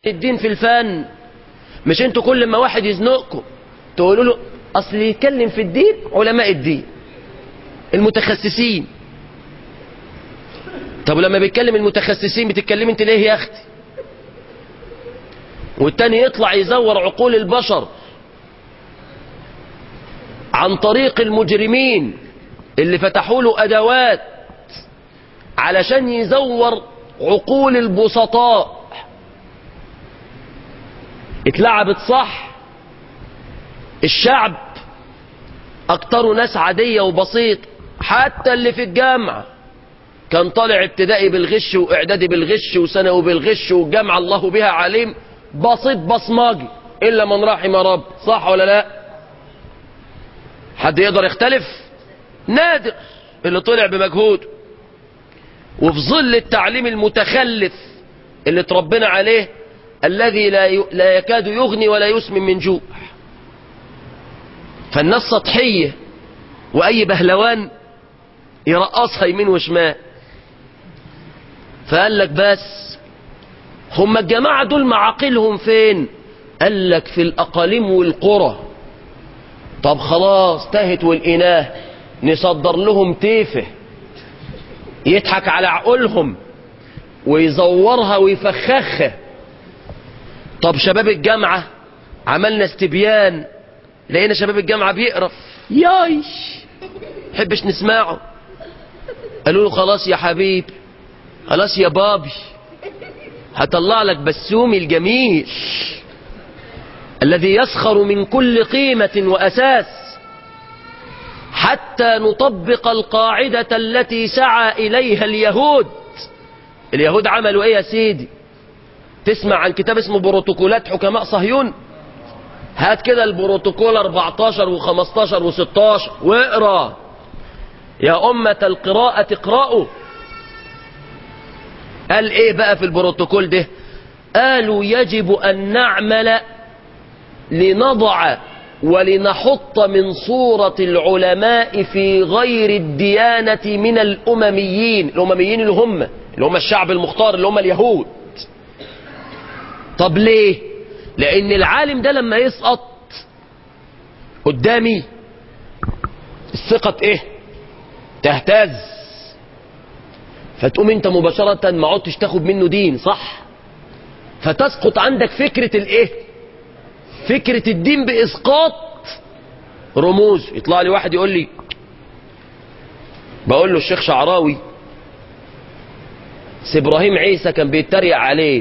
الدين في الفن مش انتوا كل ما واحد يزنقكم تقولوا له اصل يتكلم في الدين علماء الدين المتخصصين طب لما بيتكلم المتخصصين بتتكلم انت ليه يا اختي والتاني يطلع يزور عقول البشر عن طريق المجرمين اللي فتحوا له ادوات علشان يزور عقول البسطاء اتلعبت صح الشعب اكتروا ناس عادية وبسيط حتى اللي في الجامعة كان طالع ابتدائي بالغش واعدادي بالغش وثانوي بالغش والجامعة الله بها عليم بسيط بصماجي الا من رحم رب صح ولا لا حد يقدر يختلف نادر اللي طلع بمجهود وفي ظل التعليم المتخلف اللي تربنا عليه الذي لا ي... لا يكاد يغني ولا يسمن من جوع فالناس سطحية وأي بهلوان يرقصها يمين وشمال فقال لك بس هم الجماعة دول معاقلهم فين قال لك في الأقاليم والقرى طب خلاص تهت والإناه نصدر لهم تيفه يضحك على عقولهم ويزورها ويفخخها طب شباب الجامعة عملنا استبيان لقينا شباب الجامعة بيقرف يايش حبش نسمعه قالوا له خلاص يا حبيب خلاص يا بابي هطلع لك بسومي الجميل الذي يسخر من كل قيمة وأساس حتى نطبق القاعدة التي سعى إليها اليهود اليهود عملوا ايه يا سيدي تسمع عن كتاب اسمه بروتوكولات حكماء صهيون هات كده البروتوكول 14 و15 و16 واقرا يا أمة القراءة اقرأوا قال ايه بقى في البروتوكول ده قالوا يجب أن نعمل لنضع ولنحط من صورة العلماء في غير الديانة من الأمميين الأمميين اللي هم اللي هم الشعب المختار اللي هم اليهود طب ليه لأن العالم ده لما يسقط قدامي الثقة ايه تهتز فتقوم انت مباشرة ما عدتش تاخد منه دين صح فتسقط عندك فكرة الايه فكرة الدين بإسقاط رموز يطلع لي واحد يقول لي بقول له الشيخ شعراوي سي ابراهيم عيسى كان بيتريق عليه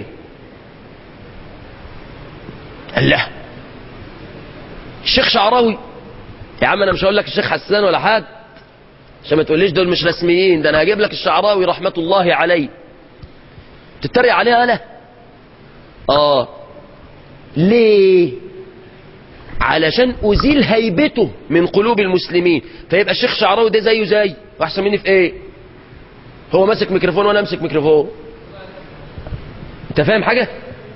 قال لا الشيخ شعراوي يا عم انا مش هقول لك الشيخ حسان ولا حد عشان ما تقوليش دول مش رسميين ده انا هجيب لك الشعراوي رحمة الله عليه تتريق عليه انا اه ليه علشان ازيل هيبته من قلوب المسلمين فيبقى الشيخ شعراوي ده زيه زي واحسن مني في ايه هو ماسك ميكروفون وانا امسك ميكروفون انت فاهم حاجه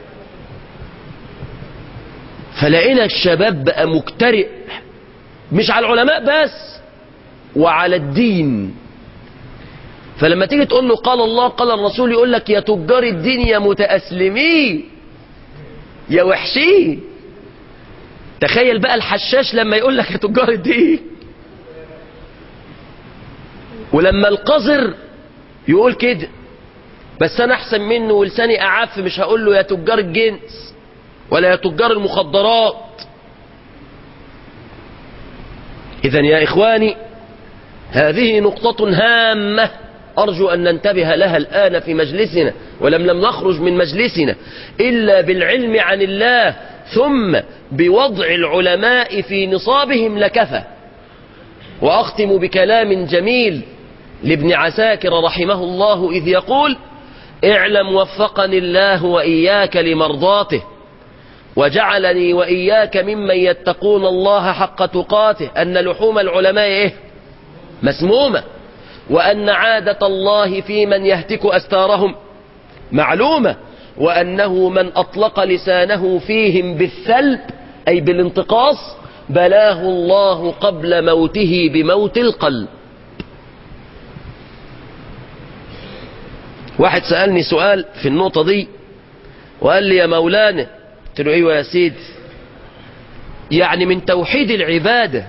فلقينا الشباب بقى مجترئ مش على العلماء بس وعلى الدين فلما تيجي تقول له قال الله قال الرسول يقول لك يا تجار الدين يا متأسلمين يا وحشين تخيل بقى الحشاش لما يقول لك يا تجار الدين ولما القذر يقول كده بس انا احسن منه ولساني اعف مش هقول له يا تجار الجنس ولا يا تجار المخدرات اذا يا اخواني هذه نقطة هامة أرجو أن ننتبه لها الآن في مجلسنا ولم لم نخرج من مجلسنا إلا بالعلم عن الله ثم بوضع العلماء في نصابهم لكفى وأختم بكلام جميل لابن عساكر رحمه الله إذ يقول اعلم وفقني الله وإياك لمرضاته وجعلني وإياك ممن يتقون الله حق تقاته أن لحوم العلماء إيه؟ مسمومة وأن عادة الله في من يهتك أستارهم معلومة وأنه من أطلق لسانه فيهم بالثلب أي بالانتقاص بلاه الله قبل موته بموت القلب واحد سألني سؤال في النقطة دي وقال لي يا مولانا قلت له ايوه يا سيدي يعني من توحيد العبادة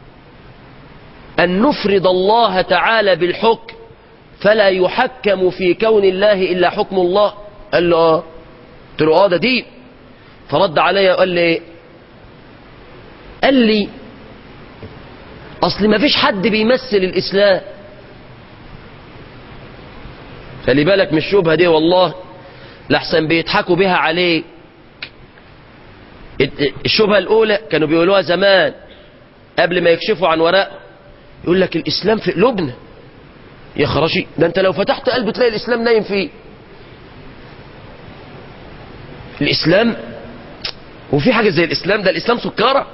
أن نفرد الله تعالى بالحكم فلا يحكم في كون الله إلا حكم الله قال له اه قلت له اه ده دين فرد عليا وقال لي ايه قال لي اصل ما فيش حد بيمثل الاسلام خلي بالك من الشبهه دي والله لحسن بيضحكوا بها عليك الشبهه الاولى كانوا بيقولوها زمان قبل ما يكشفوا عن ورق يقول لك الاسلام في قلوبنا يا خراشي ده انت لو فتحت قلب تلاقي الاسلام نايم فيه الاسلام وفي حاجه زي الاسلام ده الاسلام سكره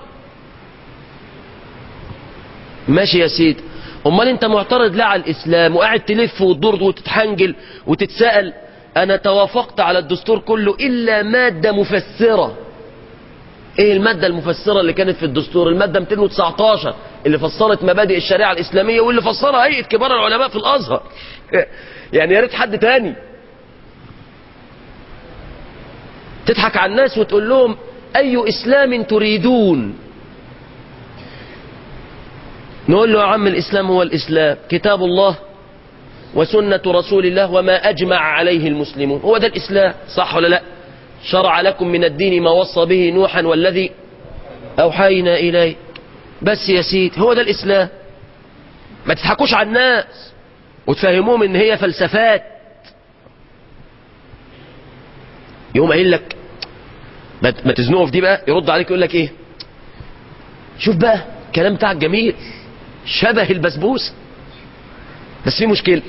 ماشي يا سيدي امال انت معترض ليه على الاسلام وقاعد تلف وتدور وتتحنجل وتتساءل انا توافقت على الدستور كله الا ماده مفسره ايه الماده المفسره اللي كانت في الدستور الماده 219 اللي فسرت مبادئ الشريعه الاسلاميه واللي فسرها هيئه كبار العلماء في الازهر يعني يا ريت حد تاني تضحك على الناس وتقول لهم اي اسلام تريدون نقول له يا عم الإسلام هو الإسلام كتاب الله وسنة رسول الله وما أجمع عليه المسلمون هو ده الإسلام صح ولا لا شرع لكم من الدين ما وصى به نوحا والذي أوحينا إليه بس يا سيدي هو ده الإسلام ما تضحكوش على الناس وتفهموهم ان هي فلسفات يقوم قايل لك ما تزنقوا في دي بقى يرد عليك يقول لك ايه شوف بقى الكلام بتاعك جميل شبه البسبوسه بس في مشكله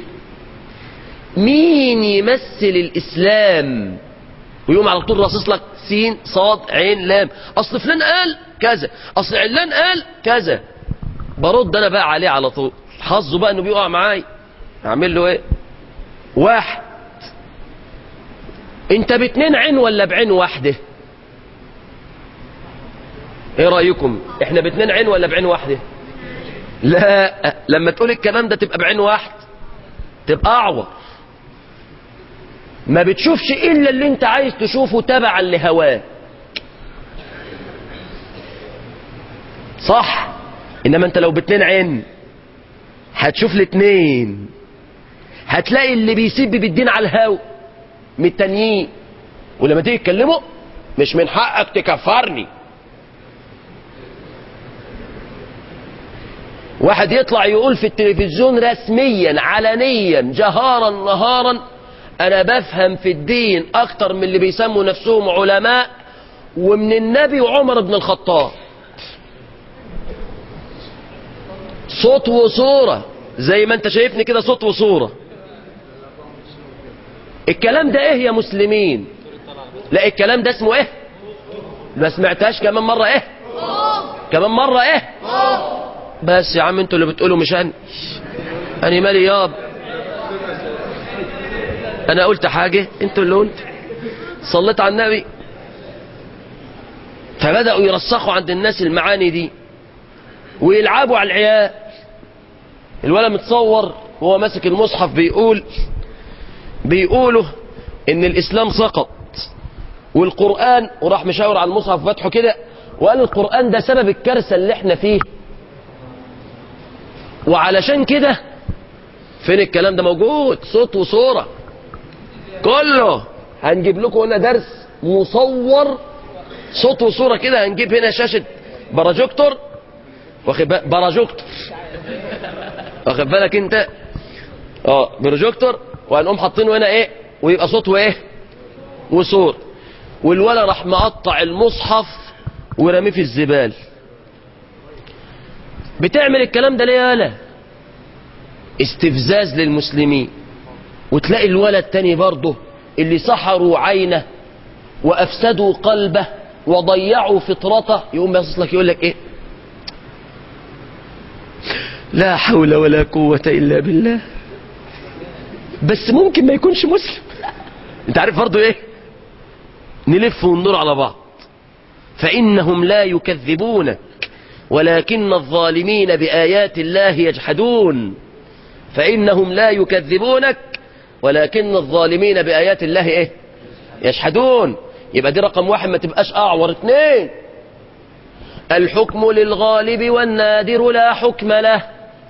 مين يمثل الاسلام ويقوم على طول راصص لك سين صاد عين لام اصل فلان قال كذا اصل علان قال كذا برد انا بقى عليه على طول حظه بقى انه بيقع معايا اعمل له ايه واحد انت باتنين عين ولا بعين واحده ايه رايكم احنا باتنين عين ولا بعين واحده لا لما تقول الكلام ده تبقى بعين واحد تبقى اعور ما بتشوفش الا اللي انت عايز تشوفه تبعا لهواك صح انما انت لو باتنين عين هتشوف الاتنين هتلاقي اللي بيسيب بالدين على الهوا من التانيين ولما تيجي تكلمه مش من حقك تكفرني واحد يطلع يقول في التلفزيون رسميا علنيا جهارا نهارا انا بفهم في الدين اكتر من اللي بيسموا نفسهم علماء ومن النبي وعمر بن الخطاب صوت وصورة زي ما انت شايفني كده صوت وصورة الكلام ده ايه يا مسلمين لا الكلام ده اسمه ايه ما سمعتهاش كمان مرة ايه كمان مرة ايه بس يا عم انتوا اللي بتقولوا مش انا انا مالي ياب انا قلت حاجة انتوا اللي قلت صليت على النبي فبدأوا يرسخوا عند الناس المعاني دي ويلعبوا على العيال الولد متصور وهو ماسك المصحف بيقول بيقولوا ان الاسلام سقط والقرآن وراح مشاور على المصحف فتحه كده وقال القرآن ده سبب الكارثة اللي احنا فيه وعلشان كده فين الكلام ده موجود صوت وصورة كله هنجيب لكم هنا درس مصور صوت وصورة كده هنجيب هنا شاشة بروجيكتور واخد بالك بروجيكتور واخد بالك انت اه بروجيكتور وهنقوم حاطينه هنا ايه ويبقى صوت وايه وصور والولا راح مقطع المصحف ورميه في الزبال بتعمل الكلام ده ليه يالا استفزاز للمسلمين وتلاقي الولد التاني برضه اللي سحروا عينه وافسدوا قلبه وضيعوا فطرته يقوم يصص لك يقول لك ايه لا حول ولا قوة الا بالله بس ممكن ما يكونش مسلم انت عارف برضه ايه نلف وندور على بعض فانهم لا يكذبونك ولكن الظالمين بآيات الله يجحدون فإنهم لا يكذبونك ولكن الظالمين بآيات الله إيه يشهدون يبقى دي رقم واحد ما تبقاش اعور اتنين الحكم للغالب والنادر لا حكم له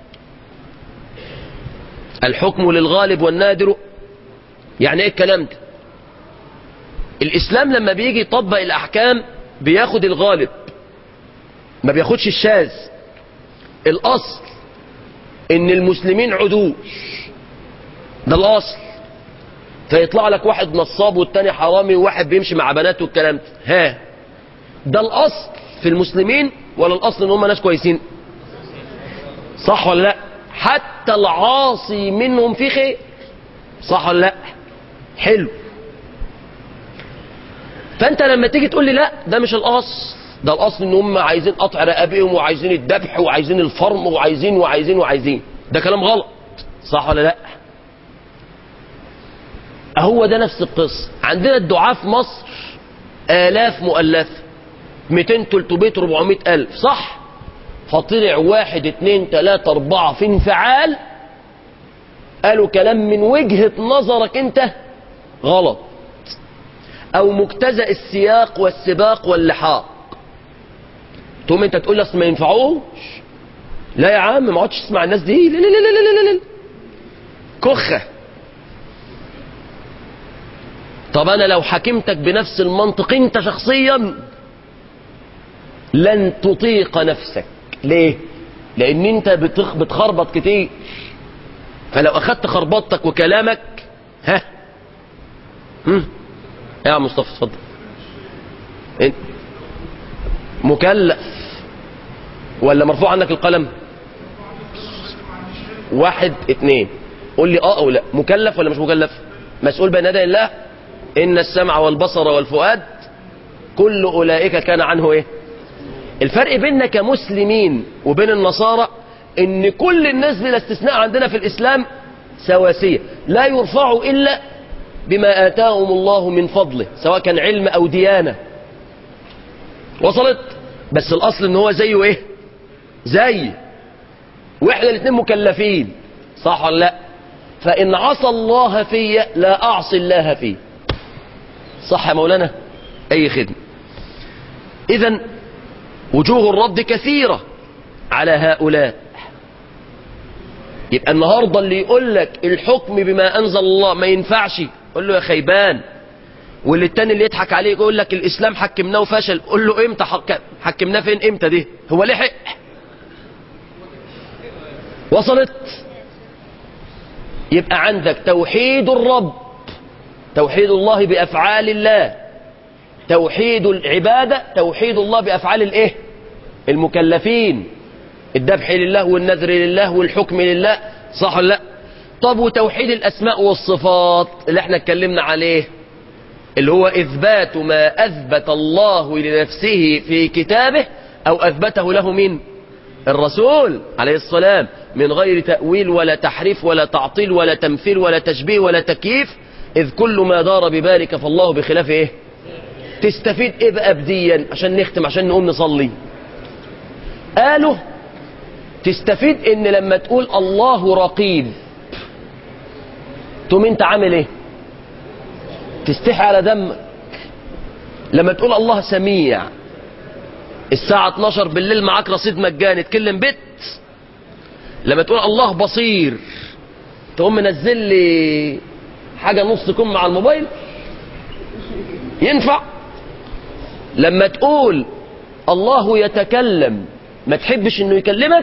الحكم للغالب والنادر يعني ايه الكلام ده الاسلام لما بيجي يطبق الاحكام بياخد الغالب ما بياخدش الشاذ الاصل ان المسلمين عدول ده الاصل فيطلع لك واحد نصاب والتاني حرامي وواحد بيمشي مع بنات والكلام ده ها ده الاصل في المسلمين ولا الاصل ان هم ناس كويسين صح ولا لا حتى العاصي منهم في خير صح ولا لا حلو فانت لما تيجي تقول لي لا ده مش الاصل ده الاصل ان هم عايزين قطع رقابهم وعايزين الذبح وعايزين الفرم وعايزين وعايزين وعايزين ده كلام غلط صح ولا لا هو ده نفس القصة عندنا الدعاة في مصر آلاف مؤلفة 200 300 400 ألف صح فطلع واحد اتنين تلاتة أربعة في انفعال قالوا كلام من وجهة نظرك انت غلط او مجتزأ السياق والسباق واللحاق تقوم انت تقول لي اصل ما ينفعوش لا يا عم ما اقعدش تسمع الناس دي لا لا لا لا لا لا كخه طب انا لو حكمتك بنفس المنطق انت شخصيا لن تطيق نفسك ليه لان انت بتخ بتخربط كتير فلو اخدت خربطتك وكلامك ها هم يا مصطفى اتفضل انت مكلف ولا مرفوع عنك القلم واحد اتنين قول لي اه او لا مكلف ولا مش مكلف مسؤول بين يدي الله ان السمع والبصر والفؤاد كل اولئك كان عنه ايه الفرق بيننا كمسلمين وبين النصارى ان كل الناس بلا استثناء عندنا في الاسلام سواسية لا يرفعوا الا بما اتاهم الله من فضله سواء كان علم او ديانة وصلت بس الاصل ان هو زيه ايه زي واحنا الاثنين مكلفين صح ولا لا فان عصى الله في لا اعصي الله فيه صح يا مولانا اي خدمة اذا وجوه الرد كثيرة على هؤلاء يبقى النهاردة اللي يقول لك الحكم بما انزل الله ما ينفعش قول له يا خيبان واللي التاني اللي يضحك عليه يقول لك الاسلام حكمناه وفشل قول له امتى حك... حكمناه فين امتى دي هو لحق وصلت يبقى عندك توحيد الرب توحيد الله بافعال الله توحيد العباده توحيد الله بافعال الايه المكلفين الذبح لله والنذر لله والحكم لله صح ولا لا طب وتوحيد الاسماء والصفات اللي احنا اتكلمنا عليه اللي هو اثبات ما اثبت الله لنفسه في كتابه او اثبته له مين الرسول عليه السلام من غير تأويل ولا تحريف ولا تعطيل ولا تمثيل ولا تشبيه ولا تكييف إذ كل ما دار ببالك فالله بخلاف إيه تستفيد إيه بقى بديا عشان نختم عشان نقوم نصلي قالوا تستفيد إن لما تقول الله رقيب تقوم أنت عامل إيه تستحي على دمك لما تقول الله سميع الساعة 12 بالليل معاك رصيد مجاني تكلم بيت لما تقول الله بصير تقوم منزل لي حاجة نص كم مع الموبايل ينفع لما تقول الله يتكلم ما تحبش انه يكلمك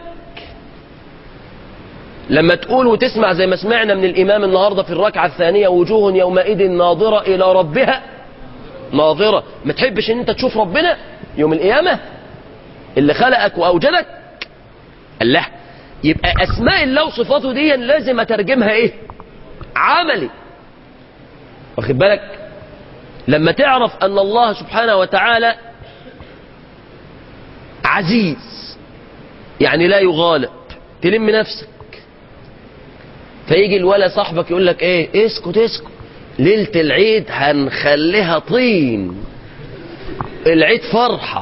لما تقول وتسمع زي ما سمعنا من الامام النهاردة في الركعة الثانية وجوه يومئذ ناظرة الى ربها ناظرة ما تحبش ان انت تشوف ربنا يوم القيامة اللي خلقك واوجدك الله يبقى اسماء الله وصفاته دي لازم اترجمها ايه عملي واخد بالك لما تعرف ان الله سبحانه وتعالى عزيز يعني لا يغالب تلم نفسك فيجي الولا صاحبك يقول لك ايه اسكت اسكت ليلة العيد هنخليها طين العيد فرحة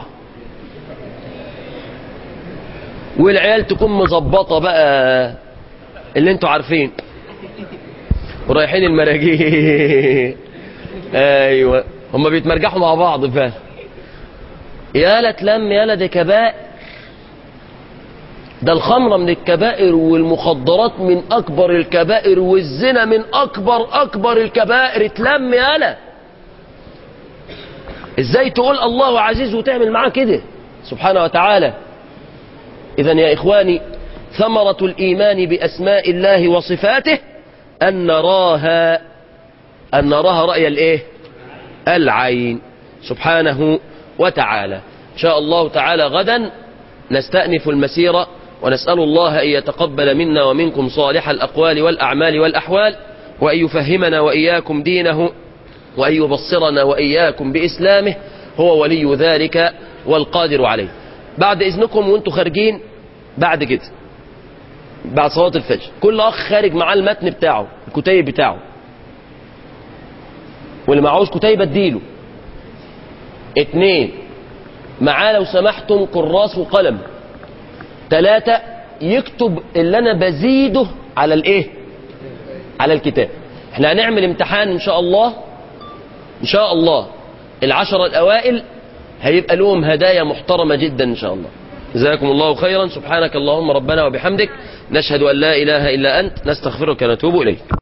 والعيال تكون مظبطة بقى اللي انتوا عارفين ورايحين المراجيح ايوه هم بيتمرجحوا مع بعض فعلا يالا تلم يالا دي كبائر ده الخمرة من الكبائر والمخدرات من أكبر الكبائر والزنا من أكبر أكبر الكبائر اتلم يالا ازاي تقول الله عزيز وتعمل معاه كده سبحانه وتعالى إذا يا إخواني ثمرة الإيمان بأسماء الله وصفاته أن نراها أن نراها رأي الإيه العين سبحانه وتعالى إن شاء الله تعالى غدا نستأنف المسيرة ونسأل الله أن يتقبل منا ومنكم صالح الأقوال والأعمال والأحوال وأن يفهمنا وإياكم دينه وأن يبصرنا وإياكم بإسلامه هو ولي ذلك والقادر عليه بعد إذنكم وانتم خارجين بعد كده بعد صلاة الفجر كل أخ خارج معاه المتن بتاعه الكتيب بتاعه واللي معهوش كتيب اديله اتنين معاه لو سمحتم كراس وقلم تلاتة يكتب اللي انا بزيده على الايه على الكتاب احنا هنعمل امتحان ان شاء الله ان شاء الله العشرة الاوائل هيبقى لهم هدايا محترمة جدا ان شاء الله جزاكم الله خيرا سبحانك اللهم ربنا وبحمدك نشهد ان لا اله الا انت نستغفرك ونتوب اليك